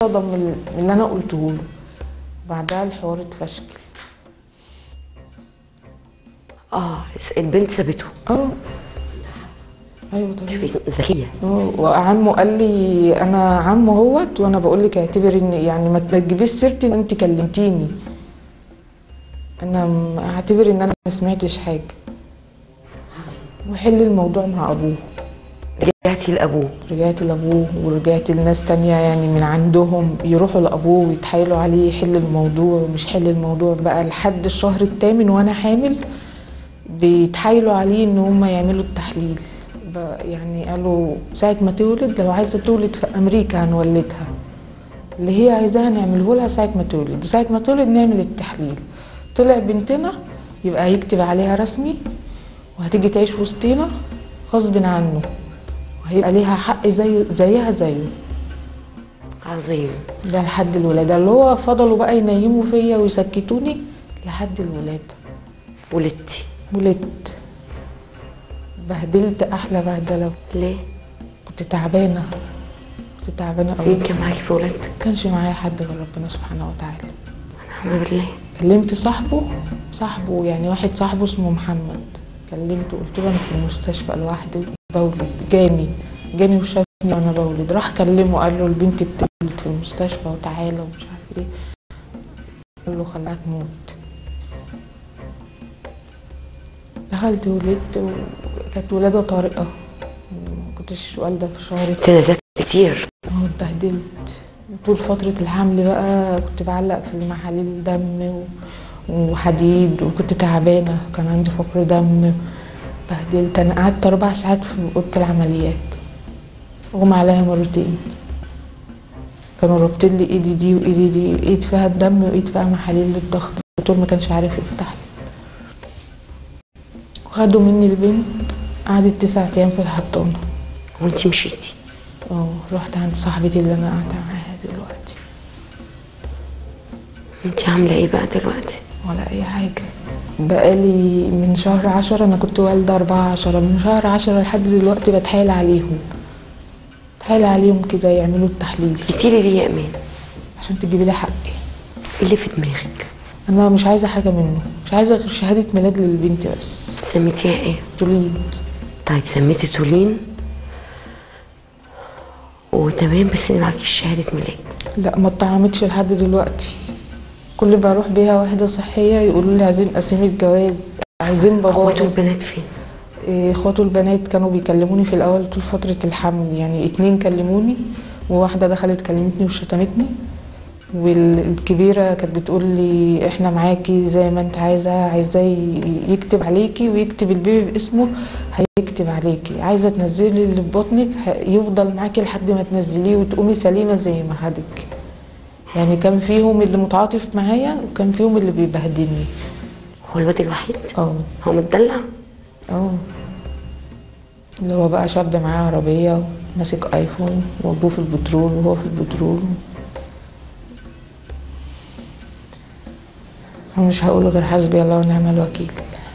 صدم من اللي انا قلته له بعدها الحوار اتفشكل اه البنت سابته اه ايوه طبعا شوفي ذكيه اه وعمه قال لي انا عمه اهوت وانا بقول لك اعتبر ان يعني ما ما تجيبيش سيرتي ان انت كلمتيني انا م- اعتبر ان انا ما سمعتش حاجه وحل الموضوع مع ابوه رجعتي لابوه رجعت لابوه ورجعت لناس تانية يعني من عندهم يروحوا لابوه ويتحايلوا عليه يحل الموضوع ومش حل الموضوع بقى لحد الشهر الثامن وانا حامل بيتحايلوا عليه ان هم يعملوا التحليل بقى يعني قالوا ساعة ما تولد لو عايزة تولد في أمريكا هنولدها اللي هي عايزاها نعمله لها ساعة ما تولد وساعة ما تولد نعمل التحليل طلع بنتنا يبقى هيكتب عليها رسمي وهتيجي تعيش وسطينا غصب عنه وهيبقى ليها حق زي زيها زيه عظيم ده لحد الولادة اللي هو فضلوا بقى ينيموا فيا ويسكتوني لحد الولادة ولدتي ولدت بهدلت أحلى بهدلة ليه؟ كنت تعبانة كنت تعبانة أوي مين كان معاكي في ولادتك؟ كانش معايا حد غير ربنا سبحانه وتعالى نعم بالله كلمت صاحبه صاحبه يعني واحد صاحبه اسمه محمد كلمته قلت له انا في المستشفى لوحدي بولد جاني جاني وشافني وانا بولد راح كلمه قال له البنت بتولد في المستشفى وتعالى ومش عارف ايه قال له خلاها تموت دخلت ولدت وكانت ولادة طارئة ما كنتش والدة في شهر انت نزلت كتير اه اتبهدلت طول فترة الحمل بقى كنت بعلق في محاليل دم و- وحديد وكنت تعبانة كان عندي فقر دم بهدلت أنا قعدت أربع ساعات في أوضة العمليات أغمى عليا مرتين كانوا رابطين لي ايدي دي وايدي دي ايد فيها الدم وايد فيها محاليل للضغط الدكتور ما كانش عارف يفتح لي وخدوا مني البنت قعدت تسعة أيام في الحضانة وانت مشيتي اه رحت عند صاحبتي اللي انا قاعده معاها دلوقتي انت عامله ايه بقى دلوقتي؟ ولا اي حاجه بقالي من شهر عشرة انا كنت والده أربعة عشرة من شهر عشرة لحد دلوقتي بتحايل عليهم بتحايل عليهم كده يعملوا التحليل جيتيلي ليه يا امان؟ عشان تجيبي لي حقي ايه اللي في دماغك؟ انا مش عايزه حاجه منه مش عايزه غير شهاده ميلاد للبنت بس سميتيها ايه؟ تولين طيب سميتي تولين وتمام بس ان معكيش شهاده ميلاد لا ما اتطعمتش لحد دلوقتي كل ما بروح بيها واحده صحيه يقولوا لي عايزين قسيمه جواز عايزين اخواته باباكم البنات فين؟ إيه، اخواته البنات كانوا بيكلموني في الاول طول فتره الحمل يعني اتنين كلموني وواحده دخلت كلمتني وشتمتني والكبيره كانت بتقول لي احنا معاكي زي ما انت عايزه عايزاه ي- يكتب عليكي ويكتب البيبي باسمه هيكتب عليكي عايزه تنزلي اللي في بطنك ه- يفضل معاكي لحد ما تنزليه وتقومي سليمه زي ما خدك يعني كان فيهم اللي متعاطف معايا وكان فيهم اللي بيبهدلني هو الواد الوحيد؟ اه هو متدلع؟ اه اللي هو بقى شاب معاه عربية ماسك ايفون وابوه في البترول وهو في البترول مش هقول غير حسبي الله ونعم الوكيل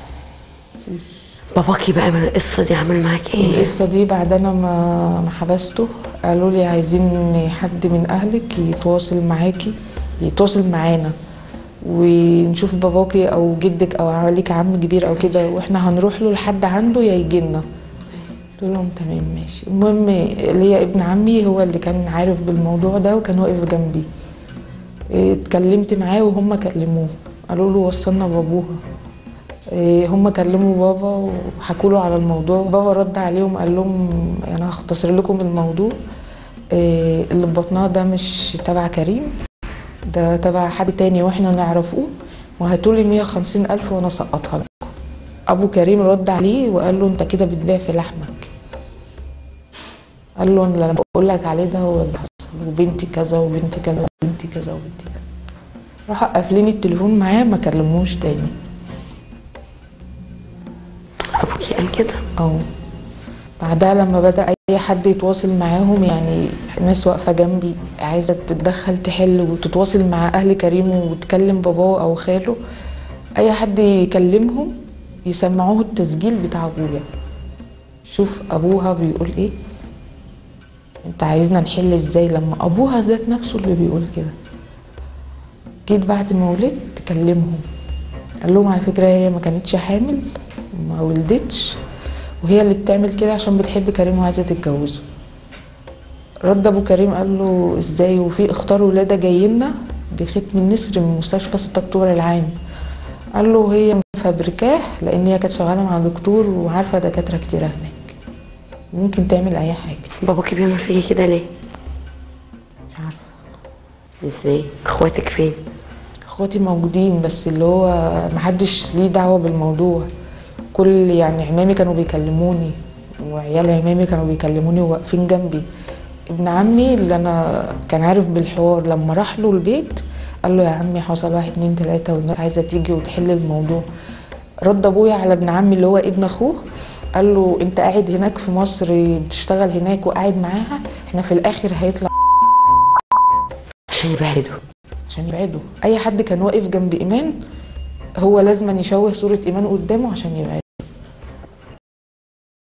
باباكي بقى من القصه دي عامل معاكي ايه؟ القصة دي بعد انا ما ما حبسته قالوا لي عايزين حد من اهلك يتواصل معاكي يتواصل معانا ونشوف باباكي او جدك او عليك عم كبير او كده واحنا هنروح له لحد عنده يا يجينا قلت لهم تمام ماشي المهم ليا ابن عمي هو اللي كان عارف بالموضوع ده وكان واقف جنبي إيه، اتكلمت معاه وهم كلموه قالوا له وصلنا بابوها إيه، هم كلموا بابا وحكوا له على الموضوع بابا رد عليهم قال لهم انا هختصر لكم الموضوع إيه، اللي في بطنها ده مش تبع كريم ده تبع حد تاني واحنا نعرفوه وهاتولي 150 ألف وانا سقطها لكم ابو كريم رد عليه وقال له انت كده بتبيع في لحمك قال له انا اللي بقول لك عليه ده هو اللي حصل وبنتي كذا وبنتي كذا وبنتي كذا وبنتي كذا راح قافلين التليفون معاه ما كلموش تاني ابوكي قال كده؟ اه بعدها لما بدأ أي حد يتواصل معاهم يعني ناس واقفة جنبي عايزة تتدخل تحل وتتواصل مع أهل كريم وتكلم باباه أو خاله أي حد يكلمهم يسمعوه التسجيل بتاع أبويا شوف أبوها بيقول إيه انت عايزنا نحل ازاي لما ابوها ذات نفسه اللي بيقول كده جيت بعد ما ولدت كلمهم قال لهم على فكره هي ما كانتش حامل ما ولدتش وهي اللي بتعمل كده عشان بتحب كريم وعايزه تتجوزه رد ابو كريم قال له ازاي وفي اختار ولاده جاي لنا بختم النسر من مستشفى 6 اكتوبر العام قال له هي مفبركاه لان هي كانت شغاله مع دكتور وعارفه دكاتره كتير هناك ممكن تعمل اي حاجه باباكي بيعمل فيكي كده ليه مش عارفه ازاي اخواتك فين اخواتي موجودين بس اللي هو محدش ليه دعوه بالموضوع كل يعني عمامي كانوا بيكلموني وعيال عمامي كانوا بيكلموني وواقفين جنبي ابن عمي اللي انا كان عارف بالحوار لما راح له البيت قال له يا عمي حصل واحد اتنين تلاته والناس عايزه تيجي وتحل الموضوع رد ابويا على ابن عمي اللي هو ابن اخوه قال له انت قاعد هناك في مصر بتشتغل هناك وقاعد معاها احنا في الاخر هيطلع عشان يبعدوا عشان يبعدوا اي حد كان واقف جنب ايمان هو لازم يشوه صوره ايمان قدامه عشان يبعده